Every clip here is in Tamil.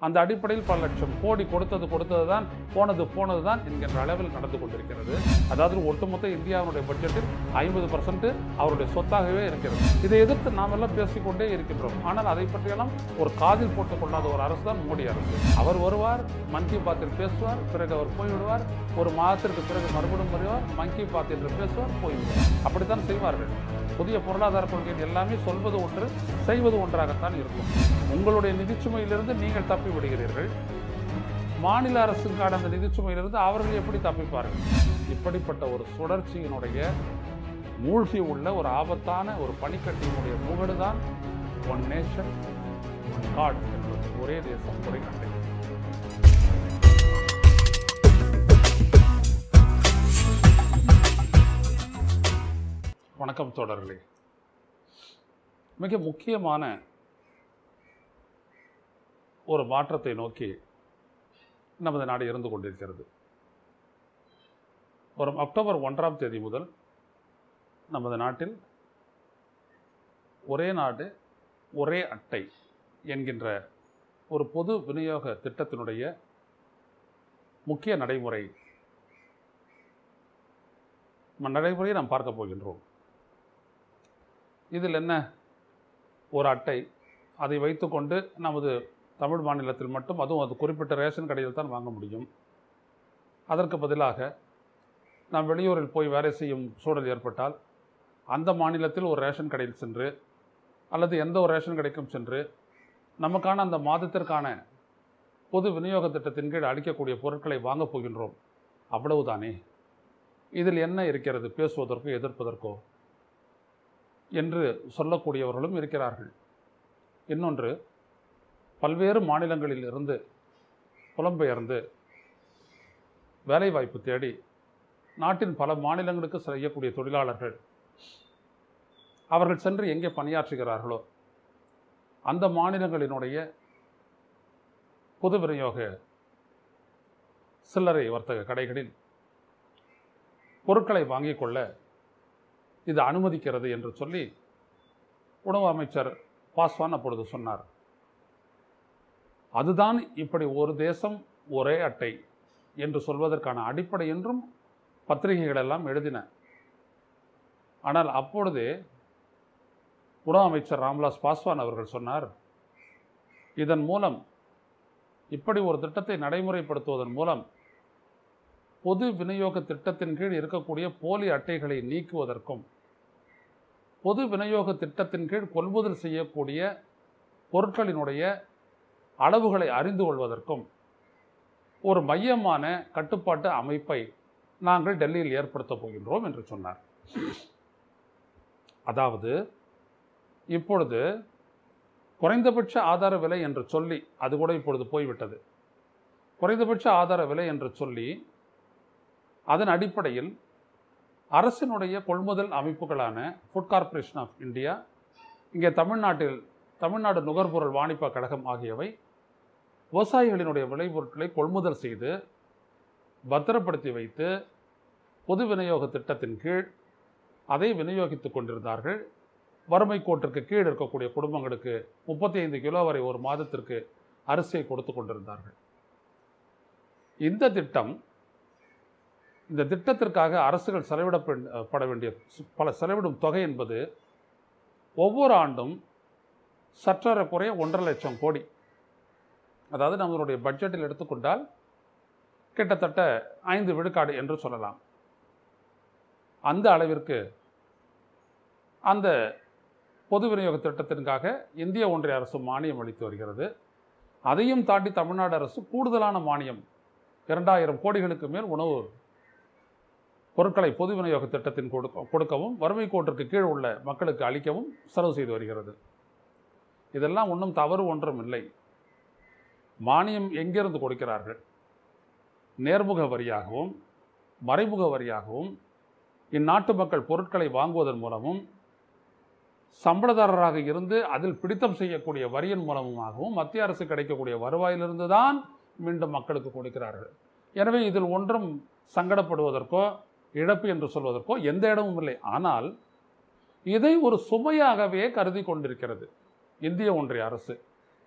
அந்த அடிப்படையில் பல லட்சம் கோடி கொடுத்தது கொடுத்தது தான் போனது போனது தான் என்கின்ற அளவில் நடந்து கொண்டிருக்கிறது அதாவது ஒட்டுமொத்த இந்தியாவுடைய பட்ஜெட்டில் ஐம்பது பர்சன்ட் அவருடைய சொத்தாகவே இருக்கிறது இதை எதிர்த்து நாம் எல்லாம் பேசிக்கொண்டே இருக்கின்றோம் ஆனால் அதை பற்றியெல்லாம் ஒரு காதில் போட்டுக் கொள்ளாத ஒரு அரசு தான் மோடி அரசு அவர் வருவார் மன் கி பாத்தில் பேசுவார் பிறகு அவர் போய்விடுவார் ஒரு மாதத்திற்கு பிறகு மறுபடியும் வருவார் மன் கி பாத் என்று பேசுவார் போய்விடுவார் அப்படித்தான் செய்வார்கள் புதிய பொருளாதார கொள்கைகள் எல்லாமே சொல்வது ஒன்று செய்வது ஒன்றாகத்தான் இருக்கும் உங்களுடைய நிதிச்சுமையிலிருந்து நீங்கள் தப்பி விடுகிறீர்கள் மாநில அரசுக்கான அந்த நிதிச்சுமையிலிருந்து அவர்கள் எப்படி தப்பிப்பார்கள் இப்படிப்பட்ட ஒரு சுழற்சியினுடைய மூழ்கி உள்ள ஒரு ஆபத்தான ஒரு பனிக்கட்டியினுடைய முகடு தான் ஒன் நேஷன் ஒன் காட் என்பது ஒரே தேசம் ஒரே கட்டை வணக்கம் தோழர்களே மிக முக்கியமான ஒரு மாற்றத்தை நோக்கி நமது நாடு இருந்து கொண்டிருக்கிறது வரும் அக்டோபர் ஒன்றாம் தேதி முதல் நமது நாட்டில் ஒரே நாடு ஒரே அட்டை என்கின்ற ஒரு பொது விநியோக திட்டத்தினுடைய முக்கிய நடைமுறை நடைமுறையை நாம் பார்க்க போகின்றோம் இதில் என்ன ஒரு அட்டை அதை வைத்துக்கொண்டு நமது தமிழ் மாநிலத்தில் மட்டும் அதுவும் அது குறிப்பிட்ட ரேஷன் கடையில் தான் வாங்க முடியும் அதற்கு பதிலாக நாம் வெளியூரில் போய் வேலை செய்யும் சூழல் ஏற்பட்டால் அந்த மாநிலத்தில் ஒரு ரேஷன் கடையில் சென்று அல்லது எந்த ஒரு ரேஷன் கடைக்கும் சென்று நமக்கான அந்த மாதத்திற்கான பொது விநியோக திட்டத்தின் கீழ் அளிக்கக்கூடிய பொருட்களை வாங்கப் போகின்றோம் அவ்வளவுதானே இதில் என்ன இருக்கிறது பேசுவதற்கோ எதிர்ப்பதற்கோ என்று சொல்லக்கூடியவர்களும் இருக்கிறார்கள் இன்னொன்று பல்வேறு மாநிலங்களில் இருந்து புலம்பெயர்ந்து வேலைவாய்ப்பு தேடி நாட்டின் பல மாநிலங்களுக்கு செய்யக்கூடிய தொழிலாளர்கள் அவர்கள் சென்று எங்கே பணியாற்றுகிறார்களோ அந்த மாநிலங்களினுடைய பொது விநியோக சில்லறை வர்த்தக கடைகளில் பொருட்களை வாங்கிக் கொள்ள இது அனுமதிக்கிறது என்று சொல்லி உணவு அமைச்சர் பாஸ்வான் அப்பொழுது சொன்னார் அதுதான் இப்படி ஒரு தேசம் ஒரே அட்டை என்று சொல்வதற்கான அடிப்படை என்றும் பத்திரிகைகள் எல்லாம் எழுதின ஆனால் அப்பொழுதே உணவு அமைச்சர் ராம்விலாஸ் பாஸ்வான் அவர்கள் சொன்னார் இதன் மூலம் இப்படி ஒரு திட்டத்தை நடைமுறைப்படுத்துவதன் மூலம் பொது விநியோக திட்டத்தின் கீழ் இருக்கக்கூடிய போலி அட்டைகளை நீக்குவதற்கும் பொது விநியோக திட்டத்தின் கீழ் கொள்முதல் செய்யக்கூடிய பொருட்களினுடைய அளவுகளை அறிந்து கொள்வதற்கும் ஒரு மையமான கட்டுப்பாட்டு அமைப்பை நாங்கள் டெல்லியில் ஏற்படுத்தப் போகின்றோம் என்று சொன்னார் அதாவது இப்பொழுது குறைந்தபட்ச ஆதார விலை என்று சொல்லி அது கூட இப்பொழுது போய்விட்டது குறைந்தபட்ச ஆதார விலை என்று சொல்லி அதன் அடிப்படையில் அரசினுடைய கொள்முதல் அமைப்புகளான ஃபுட் கார்ப்பரேஷன் ஆஃப் இந்தியா இங்கே தமிழ்நாட்டில் தமிழ்நாடு நுகர்பொருள் வாணிப கழகம் ஆகியவை விவசாயிகளினுடைய விளைபொருட்களை கொள்முதல் செய்து பத்திரப்படுத்தி வைத்து பொது விநியோக திட்டத்தின் கீழ் அதை விநியோகித்து கொண்டிருந்தார்கள் வறுமை கோட்டிற்கு கீழ் இருக்கக்கூடிய குடும்பங்களுக்கு முப்பத்தி ஐந்து கிலோ வரை ஒரு மாதத்திற்கு அரிசியை கொடுத்து கொண்டிருந்தார்கள் இந்த திட்டம் இந்த திட்டத்திற்காக அரசுகள் செலவிடப்பட வேண்டிய பல செலவிடும் தொகை என்பது ஒவ்வொரு ஆண்டும் சற்றேறக்குறைய ஒன்றரை லட்சம் கோடி அதாவது நம்மளுடைய பட்ஜெட்டில் எடுத்துக்கொண்டால் கிட்டத்தட்ட ஐந்து விழுக்காடு என்று சொல்லலாம் அந்த அளவிற்கு அந்த பொது விநியோக திட்டத்திற்காக இந்திய ஒன்றிய அரசு மானியம் அளித்து வருகிறது அதையும் தாண்டி தமிழ்நாடு அரசு கூடுதலான மானியம் இரண்டாயிரம் கோடிகளுக்கு மேல் உணவு பொருட்களை பொது விநியோக திட்டத்தின் கொடுக்க கொடுக்கவும் வறுமை கோட்டிற்கு கீழ் உள்ள மக்களுக்கு அளிக்கவும் செலவு செய்து வருகிறது இதெல்லாம் ஒன்றும் தவறு ஒன்றும் இல்லை மானியம் எங்கிருந்து கொடுக்கிறார்கள் நேர்முக வரியாகவும் மறைமுக வரியாகவும் இந்நாட்டு மக்கள் பொருட்களை வாங்குவதன் மூலமும் சம்பளதாரராக இருந்து அதில் பிடித்தம் செய்யக்கூடிய வரியின் மூலமாகவும் மத்திய அரசு கிடைக்கக்கூடிய வருவாயிலிருந்து தான் மீண்டும் மக்களுக்கு கொடுக்கிறார்கள் எனவே இதில் ஒன்றும் சங்கடப்படுவதற்கோ இழப்பு என்று சொல்வதற்கோ எந்த இடமும் இல்லை ஆனால் இதை ஒரு சுமையாகவே கருதி கொண்டிருக்கிறது இந்திய ஒன்றிய அரசு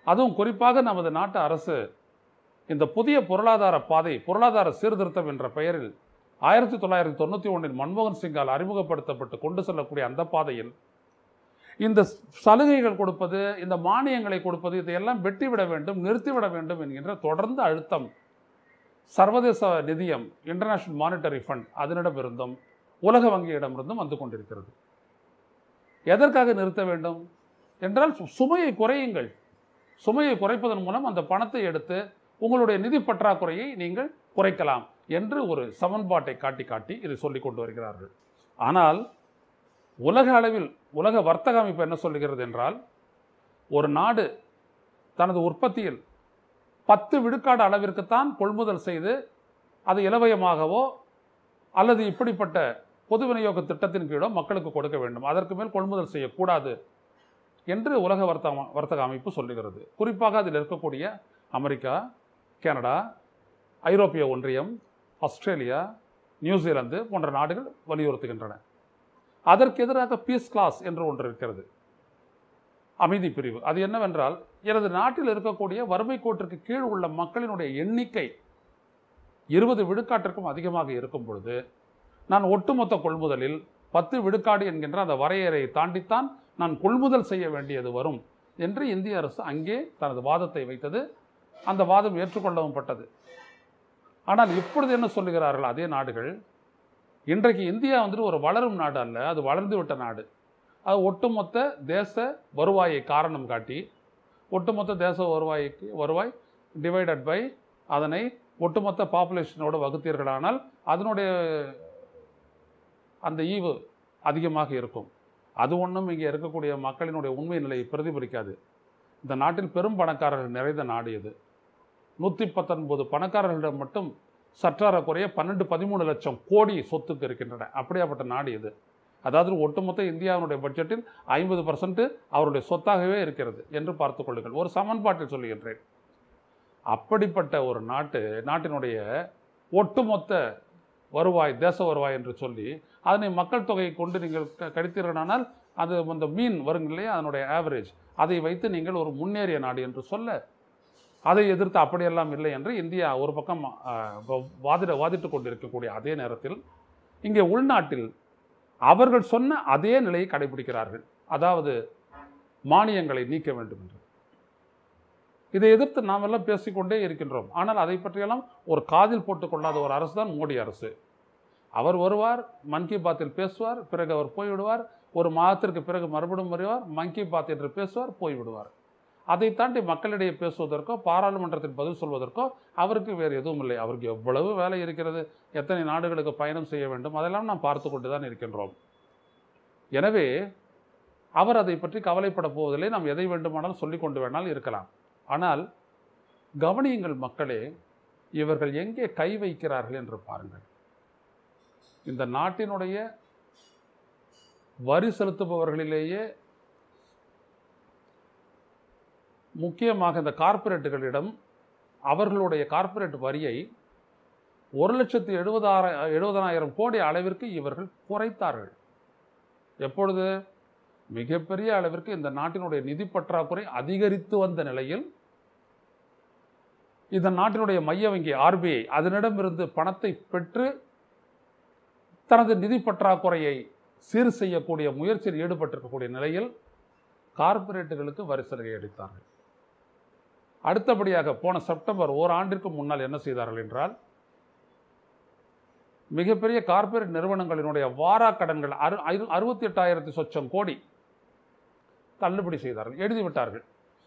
அதுவும் குறிப்பாக நமது நாட்டு அரசு இந்த புதிய பொருளாதார பாதை பொருளாதார சீர்திருத்தம் என்ற பெயரில் ஆயிரத்தி தொள்ளாயிரத்தி தொண்ணூற்றி ஒன்றில் மன்மோகன் சிங்கால் அறிமுகப்படுத்தப்பட்டு கொண்டு செல்லக்கூடிய அந்த பாதையில் இந்த சலுகைகள் கொடுப்பது இந்த மானியங்களை கொடுப்பது இதையெல்லாம் வெட்டிவிட வேண்டும் நிறுத்திவிட வேண்டும் என்கின்ற தொடர்ந்து அழுத்தம் சர்வதேச நிதியம் இன்டர்நேஷனல் மானிட்டரி ஃபண்ட் அதனிடமிருந்தும் உலக வங்கியிடமிருந்தும் வந்து கொண்டிருக்கிறது எதற்காக நிறுத்த வேண்டும் என்றால் சு- சுமையை குறையுங்கள் சுமையை குறைப்பதன் மூலம் அந்த பணத்தை எடுத்து உங்களுடைய நிதி பற்றாக்குறையை நீங்கள் குறைக்கலாம் என்று ஒரு சமன்பாட்டை காட்டி காட்டி இதை சொல்லிக் கொண்டு வருகிறார்கள் ஆனால் உலக அளவில் உலக வர்த்தக அமைப்பு என்ன சொல்லுகிறது என்றால் ஒரு நாடு தனது உற்பத்தியில் பத்து விழுக்காடு அளவிற்குத்தான் கொள்முதல் செய்து அது இலவயமாகவோ அல்லது இப்படிப்பட்ட பொது விநியோக திட்டத்தின் கீழோ மக்களுக்கு கொடுக்க வேண்டும் அதற்கு மேல் கொள்முதல் செய்யக்கூடாது என்று உலக வர்த்தக வர்த்தக அமைப்பு சொல்லுகிறது குறிப்பாக அதில் இருக்கக்கூடிய அமெரிக்கா கனடா ஐரோப்பிய ஒன்றியம் ஆஸ்திரேலியா நியூசிலாந்து போன்ற நாடுகள் வலியுறுத்துகின்றன அதற்கு எதிராக பீஸ் கிளாஸ் என்று ஒன்று இருக்கிறது அமைதி பிரிவு அது என்னவென்றால் எனது நாட்டில் இருக்கக்கூடிய வறுமை கோட்டிற்கு கீழ் உள்ள மக்களினுடைய எண்ணிக்கை இருபது விழுக்காட்டிற்கும் அதிகமாக இருக்கும் பொழுது நான் ஒட்டுமொத்த கொள்முதலில் பத்து விழுக்காடு என்கின்ற அந்த வரையறையை தாண்டித்தான் நான் கொள்முதல் செய்ய வேண்டியது வரும் என்று இந்திய அரசு அங்கே தனது வாதத்தை வைத்தது அந்த வாதம் ஏற்றுக்கொள்ளவும் பட்டது ஆனால் இப்பொழுது என்ன சொல்லுகிறார்கள் அதே நாடுகள் இன்றைக்கு இந்தியா வந்துட்டு ஒரு வளரும் நாடு அல்ல அது வளர்ந்து விட்ட நாடு அது ஒட்டுமொத்த தேச வருவாயை காரணம் காட்டி ஒட்டுமொத்த தேச வருவாய்க்கு வருவாய் டிவைடட் பை அதனை ஒட்டுமொத்த பாப்புலேஷனோடு வகுத்தீர்களானால் அதனுடைய அந்த ஈவு அதிகமாக இருக்கும் அது ஒன்றும் இங்கே இருக்கக்கூடிய மக்களினுடைய உண்மை நிலையை பிரதிபலிக்காது இந்த நாட்டில் பெரும் பணக்காரர்கள் நிறைந்த நாடு இது நூற்றி பத்தொன்பது பணக்காரர்களிடம் மட்டும் சற்றார குறைய பன்னெண்டு பதிமூணு லட்சம் கோடி சொத்துக்கு இருக்கின்றன அப்படியாப்பட்ட நாடு இது அதாவது ஒட்டுமொத்த இந்தியாவினுடைய பட்ஜெட்டில் ஐம்பது பர்சன்ட் அவருடைய சொத்தாகவே இருக்கிறது என்று பார்த்துக் கொள்ளுங்கள் ஒரு சமன்பாட்டில் சொல்லுகின்றேன் அப்படிப்பட்ட ஒரு நாட்டு நாட்டினுடைய ஒட்டுமொத்த வருவாய் தேச வருவாய் என்று சொல்லி அதனை மக்கள் தொகையை கொண்டு நீங்கள் க- கழித்தீர்களானால் அது அந்த மீன் வருங்க இல்லையா அதனுடைய ஆவரேஜ் அதை வைத்து நீங்கள் ஒரு முன்னேறிய நாடு என்று சொல்ல அதை எதிர்த்து அப்படியெல்லாம் இல்லை என்று இந்தியா ஒரு பக்கம் ஆஹ், வ- வாதிட வாதிட்டு கொண்டிருக்கக்கூடிய அதே நேரத்தில் இங்கே உள்நாட்டில் அவர்கள் சொன்ன அதே நிலையை கடைபிடிக்கிறார்கள் அதாவது மானியங்களை நீக்க வேண்டும் என்று இதை எதிர்த்து நாம் எல்லாம் பேசிக்கொண்டே இருக்கின்றோம் ஆனால் அதை பற்றியெல்லாம் ஒரு காதில் போட்டுக்கொள்ளாத ஒரு அரசு தான் மோடி அரசு அவர் வருவார் மன் கி பாத்தில் பேசுவார் பிறகு அவர் போய்விடுவார் ஒரு மாதத்திற்கு பிறகு மறுபடியும் வருவார் மன் கி பாத் என்று பேசுவார் போய்விடுவார் அதை தாண்டி மக்களிடையே பேசுவதற்கோ பாராளுமன்றத்தில் பதில் சொல்வதற்கோ அவருக்கு வேறு எதுவும் இல்லை அவருக்கு எவ்வளவு வேலை இருக்கிறது எத்தனை நாடுகளுக்கு பயணம் செய்ய வேண்டும் அதெல்லாம் நாம் பார்த்து கொண்டு தான் இருக்கின்றோம் எனவே அவர் அதை பற்றி கவலைப்பட போவதில்லை நாம் எதை வேண்டுமானாலும் சொல்லிக் கொண்டு வேணால் இருக்கலாம் ஆனால் கவனியுங்கள் மக்களே இவர்கள் எங்கே கை வைக்கிறார்கள் என்று பாருங்கள் இந்த நாட்டினுடைய வரி செலுத்துபவர்களிலேயே முக்கியமாக இந்த கார்ப்பரேட்டுகளிடம் அவர்களுடைய கார்ப்பரேட் வரியை ஒரு லட்சத்து எழுபதாயிர எழுபதனாயிரம் கோடி அளவிற்கு இவர்கள் குறைத்தார்கள் எப்பொழுது மிகப்பெரிய அளவிற்கு இந்த நாட்டினுடைய நிதி பற்றாக்குறை அதிகரித்து வந்த நிலையில் இந்த நாட்டினுடைய மைய வங்கி ஆர்பிஐ அதனிடமிருந்து பணத்தை பெற்று தனது நிதி பற்றாக்குறையை சீர் செய்யக்கூடிய முயற்சியில் ஈடுபட்டிருக்கக்கூடிய நிலையில் கார்ப்பரேட்டுகளுக்கு வரி சலுகை அளித்தார்கள் அடுத்தபடியாக போன செப்டம்பர் ஓராண்டிற்கு முன்னால் என்ன செய்தார்கள் என்றால் மிகப்பெரிய கார்ப்பரேட் நிறுவனங்களினுடைய வாரா கடன்கள் அறு ஐரு- அறுபத்தி எட்டாயிரத்தி சொச்சம் கோடி தள்ளுபடி செய்தார்கள் எழுதிவிட்டார்கள்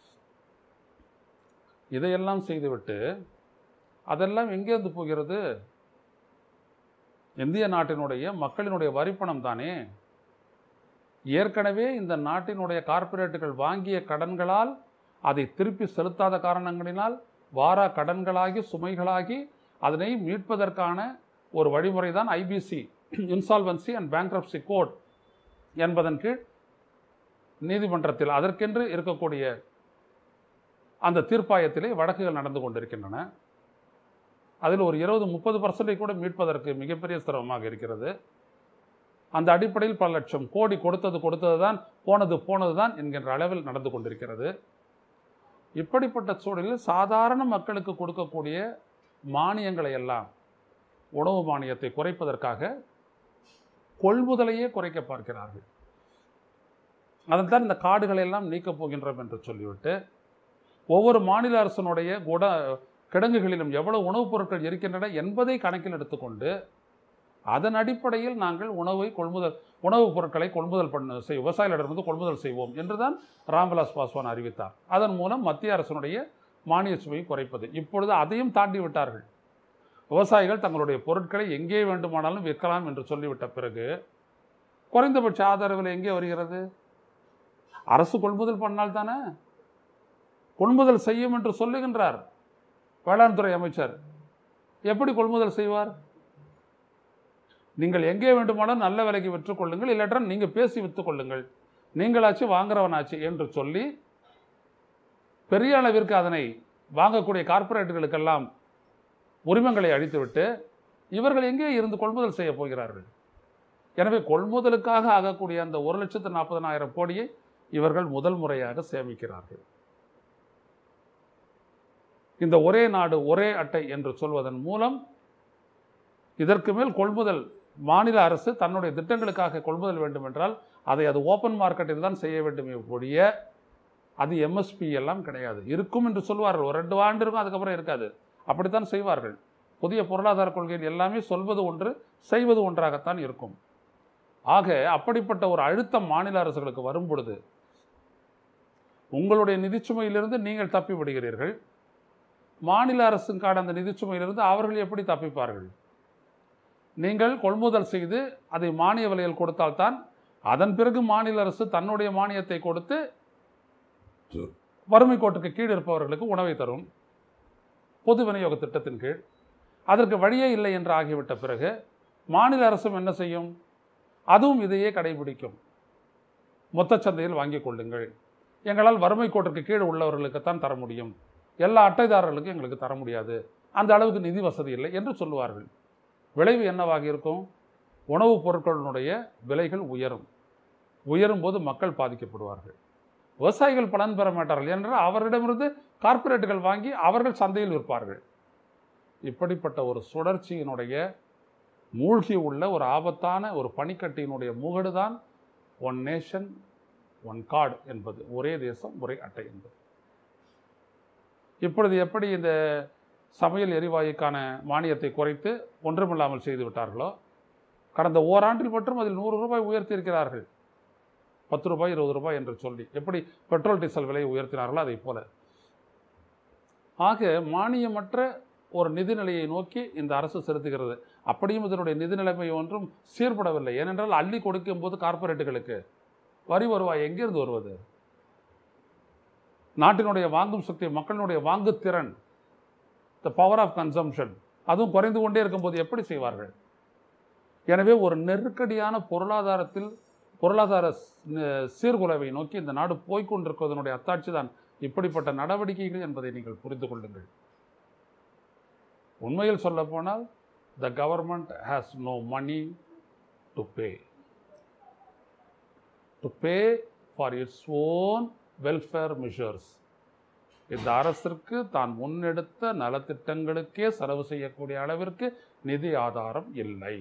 இதையெல்லாம் செய்துவிட்டு அதெல்லாம் எங்கேருந்து போகிறது இந்திய நாட்டினுடைய மக்களினுடைய வரிப்பணம் தானே ஏற்கனவே இந்த நாட்டினுடைய கார்ப்பரேட்டுகள் வாங்கிய கடன்களால் அதை திருப்பி செலுத்தாத காரணங்களினால் வாரா கடன்களாகி சுமைகளாகி அதனை மீட்பதற்கான ஒரு வழிமுறை தான் IBC insolvency and bankruptcy code என்பதன் கீழ் நீதிமன்றத்தில் அதற்கென்று இருக்கக்கூடிய அந்த தீர்ப்பாயத்திலே வழக்குகள் நடந்து கொண்டிருக்கின்றன அதில் ஒரு இருபது முப்பது பர்சன்டை கூட மீட்பதற்கு மிகப்பெரிய சிரமமாக இருக்கிறது அந்த அடிப்படையில் பல லட்சம் கோடி கொடுத்தது கொடுத்தது தான் போனது போனது தான் என்கின்ற அளவில் நடந்து கொண்டிருக்கிறது இப்படிப்பட்ட சூழலில் சாதாரண மக்களுக்கு கொடுக்கக்கூடிய மானியங்களை எல்லாம் உணவு மானியத்தை குறைப்பதற்காக கொள்முதலையே குறைக்க பார்க்கிறார்கள் அதைத்தான் இந்த காடுகளை எல்லாம் நீக்கப் போகின்றோம் என்று சொல்லிவிட்டு ஒவ்வொரு மாநில அரசனுடைய குட கிடங்குகளிலும் எவ்வளவு உணவுப் பொருட்கள் இருக்கின்றன என்பதை கணக்கில் எடுத்துக்கொண்டு அதன் அடிப்படையில் நாங்கள் உணவை கொள்முதல் உணவுப் பொருட்களை கொள்முதல் பண்ண செய் விவசாயிகளிடமிருந்து கொள்முதல் செய்வோம் என்றுதான் ராம்விலாஸ் பாஸ்வான் அறிவித்தார் அதன் மூலம் மத்திய அரசினுடைய மானிய சுமையை குறைப்பது இப்பொழுது அதையும் தாண்டி விட்டார்கள் விவசாயிகள் தங்களுடைய பொருட்களை எங்கே வேண்டுமானாலும் விற்கலாம் என்று சொல்லிவிட்ட பிறகு குறைந்தபட்ச ஆதார விலை எங்கே வருகிறது அரசு கொள்முதல் பண்ணால் தானே கொள்முதல் செய்யும் என்று சொல்லுகின்றார் வேளாண் துறை அமைச்சர் எப்படி கொள்முதல் செய்வார் நீங்கள் எங்கே வேண்டுமானாலும் நல்ல விலைக்கு விற்றுக்கொள்ளுங்கள் இல்லாட்டால் நீங்கள் பேசி விற்றுக்கொள்ளுங்கள் நீங்களாச்சு வாங்குறவனாச்சு என்று சொல்லி பெரிய அளவிற்கு அதனை வாங்கக்கூடிய கார்ப்பரேட்டுகளுக்கெல்லாம் உரிமங்களை அழித்துவிட்டு இவர்கள் எங்கே இருந்து கொள்முதல் செய்ய போகிறார்கள் எனவே கொள்முதலுக்காக ஆகக்கூடிய அந்த ஒரு லட்சத்து நாற்பதனாயிரம் கோடியை இவர்கள் முதல் முறையாக சேமிக்கிறார்கள் இந்த ஒரே நாடு ஒரே அட்டை என்று சொல்வதன் மூலம் இதற்கு மேல் கொள்முதல் மாநில அரசு தன்னுடைய திட்டங்களுக்காக கொள்முதல் வேண்டும் என்றால் அதை அது ஓப்பன் மார்க்கெட்டில் தான் செய்ய வேண்டுமே ஒழிய அது எம்எஸ்பி எல்லாம் கிடையாது இருக்கும் என்று சொல்வார்கள் ஒரு ரெண்டு ஆண்டு இருக்கும் அதுக்கப்புறம் இருக்காது அப்படித்தான் செய்வார்கள் புதிய பொருளாதார கொள்கையில் எல்லாமே சொல்வது ஒன்று செய்வது ஒன்றாகத்தான் இருக்கும் ஆக அப்படிப்பட்ட ஒரு அழுத்தம் மாநில அரசுகளுக்கு வரும் பொழுது உங்களுடைய நிதிச்சுமையிலிருந்து நீங்கள் தப்பி விடுகிறீர்கள் மாநில அரசுக்கான அந்த நிதிச்சுமையிலிருந்து அவர்கள் எப்படி தப்பிப்பார்கள் நீங்கள் கொள்முதல் செய்து அதை மானிய விலையில் கொடுத்தால்தான் அதன் பிறகு மாநில அரசு தன்னுடைய மானியத்தை கொடுத்து வறுமை கோட்டுக்கு கீழ் இருப்பவர்களுக்கு உணவை தரும் பொது விநியோக திட்டத்தின் கீழ் அதற்கு வழியே இல்லை என்று ஆகிவிட்ட பிறகு மாநில அரசும் என்ன செய்யும் அதுவும் இதையே கடைபிடிக்கும் மொத்த சந்தையில் வாங்கிக் கொள்ளுங்கள் எங்களால் வறுமை கோட்டிற்கு கீழ் உள்ளவர்களுக்குத்தான் தர முடியும் எல்லா அட்டைதாரர்களுக்கும் எங்களுக்கு தர முடியாது அந்த அளவுக்கு நிதி வசதி இல்லை என்று சொல்லுவார்கள் விளைவு என்னவாக இருக்கும் உணவுப் பொருட்களினுடைய விலைகள் உயரும் உயரும் போது மக்கள் பாதிக்கப்படுவார்கள் விவசாயிகள் பலன் பெற மாட்டார்கள் என்றால் அவரிடமிருந்து கார்ப்பரேட்டுகள் வாங்கி அவர்கள் சந்தையில் விற்பார்கள் இப்படிப்பட்ட ஒரு சுழற்சியினுடைய மூழ்கி உள்ள ஒரு ஆபத்தான ஒரு பனிக்கட்டியினுடைய முகடு தான் ஒன் நேஷன் ஒன் கார்டு என்பது ஒரே தேசம் ஒரே அட்டை என்பது இப்பொழுது எப்படி இந்த சமையல் எரிவாயுக்கான மானியத்தை குறைத்து ஒன்றுமில்லாமல் செய்து விட்டார்களோ கடந்த ஓராண்டில் மட்டும் அதில் நூறு ரூபாய் உயர்த்தி இருக்கிறார்கள் பத்து ரூபாய் இருபது ரூபாய் என்று சொல்லி எப்படி பெட்ரோல் டீசல் விலையை உயர்த்தினார்களோ அதை போல ஆக மானியமற்ற ஒரு நிதிநிலையை நோக்கி இந்த அரசு செலுத்துகிறது அப்படியும் இதனுடைய நிதி நிலைமை ஒன்றும் சீர்படவில்லை ஏனென்றால் அள்ளி கொடுக்கும் போது கார்ப்பரேட்டுகளுக்கு வரி வருவாய் எங்கிருந்து வருவது நாட்டினுடைய வாங்கும் சக்தி மக்களினுடைய வாங்குத்திறன் த பவர் ஆஃப் கன்சம்ஷன் அதுவும் குறைந்து கொண்டே இருக்கும்போது எப்படி செய்வார்கள் எனவே ஒரு நெருக்கடியான பொருளாதாரத்தில் பொருளாதார ஸ்- சீர்குலைவை நோக்கி இந்த நாடு போய்க்கொண்டிருப்பதனுடைய அத்தாட்சி தான் இப்படிப்பட்ட நடவடிக்கைகள் என்பதை நீங்கள் புரிந்து கொள்ளுங்கள் உண்மையில் சொல்ல போனால் the government has no money to pay to pay for its own welfare measures இந்த அரசிற்கு தான் முன்னெடுத்த நலத்திட்டங்களுக்கே செலவு செய்யக்கூடிய அளவிற்கு நிதி ஆதாரம் இல்லை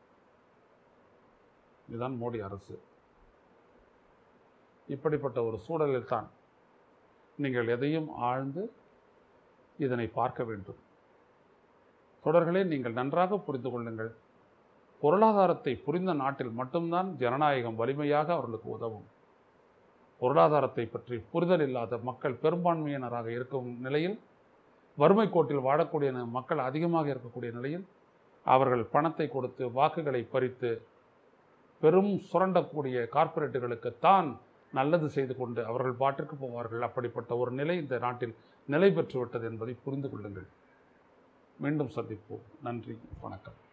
இதுதான் மோடி அரசு இப்படிப்பட்ட ஒரு சூழலில் தான் நீங்கள் எதையும் ஆழ்ந்து இதனை பார்க்க வேண்டும் தொடர்களே நீங்கள் நன்றாக புரிந்து கொள்ளுங்கள் பொருளாதாரத்தை புரிந்த நாட்டில் மட்டும்தான் ஜனநாயகம் வலிமையாக அவர்களுக்கு உதவும் பொருளாதாரத்தை பற்றி புரிதல் இல்லாத மக்கள் பெரும்பான்மையினராக இருக்கும் நிலையில் வறுமை கோட்டில் வாழக்கூடிய ந- மக்கள் அதிகமாக இருக்கக்கூடிய நிலையில் அவர்கள் பணத்தை கொடுத்து வாக்குகளை பறித்து பெரும் சுரண்டக்கூடிய கார்ப்பரேட்டுகளுக்குத்தான் நல்லது செய்து கொண்டு அவர்கள் பாட்டிற்கு போவார்கள் அப்படிப்பட்ட ஒரு நிலை இந்த நாட்டில் நிலை பெற்றுவிட்டது என்பதை புரிந்து கொள்ளுங்கள் மீண்டும் சந்திப்போம் நன்றி வணக்கம்